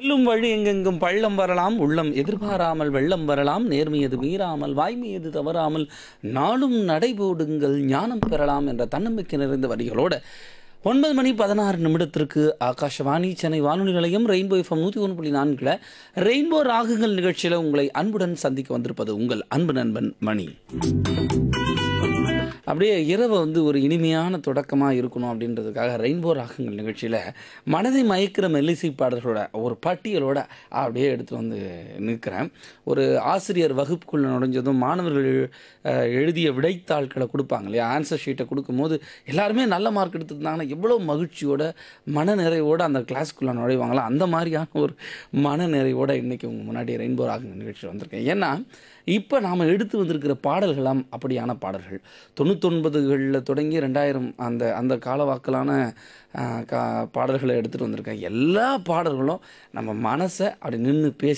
செல்லும் வழி எங்கெங்கும் பள்ளம் வரலாம் உள்ளம் எதிர்பாராமல் வெள்ளம் வரலாம் நேர்மையது மீறாமல் வாய்மையது தவறாமல் நாளும் நடைபோடுங்கள் ஞானம் பெறலாம் என்ற தன்னம்பிக்கை நிறைந்த வரிகளோட ஒன்பது மணி பதினாறு நிமிடத்திற்கு ஆகாஷவாணி சென்னை வானொலி நிலையம் ரெயின்போ எஃப்எம் நூற்றி ஒன்று புள்ளி நான்கில் ரெயின்போ ராகுகள் நிகழ்ச்சியில் உங்களை அன்புடன் சந்திக்க வந்திருப்பது உங்கள் அன்பு நண்பன் மணி அப்படியே இரவு வந்து ஒரு இனிமையான தொடக்கமாக இருக்கணும் அப்படின்றதுக்காக ரெயின்போ ராகங்கள் நிகழ்ச்சியில் மனதை மயக்கிற மெல்லிசை பாடல்களோட ஒரு பட்டியலோட அப்படியே எடுத்து வந்து நிற்கிறேன் ஒரு ஆசிரியர் வகுப்புக்குள்ளே நுழைஞ்சதும் மாணவர்கள் அஹ், எழுதிய விடைத்தாள்களை கொடுப்பாங்க இல்லையா ஆன்சர் ஷீட்டை கொடுக்கும்போது எல்லாருமே நல்ல மார்க் எடுத்திருந்தாங்கன்னா எவ்வளோ மகிழ்ச்சியோட மன நிறைவோட அந்த கிளாஸ்க்குள்ளே நுழைவாங்களா அந்த மாதிரியான ஒரு மன நிறைவோட இன்றைக்கி உங்கள் முன்னாடி ரெயின்போ ராகங்கள் நிகழ்ச்சியில் வந்திருக்கேன் ஏன்னா இப்போ நாம் எடுத்து வந்திருக்கிற பாடல்களாம் அப்படியான பாடல்கள் தொண்ணூத்தொன்பதுகளில் தொடங்கி ரெண்டாயிரம் அந்த அந்த காலவாக்கலான ஆஹ், கா பாடல்களை எடுத்துகிட்டு வந்திருக்கேன் எல்லா பாடல்களும் நம்ம மனசை அப்படி நின்று பேசி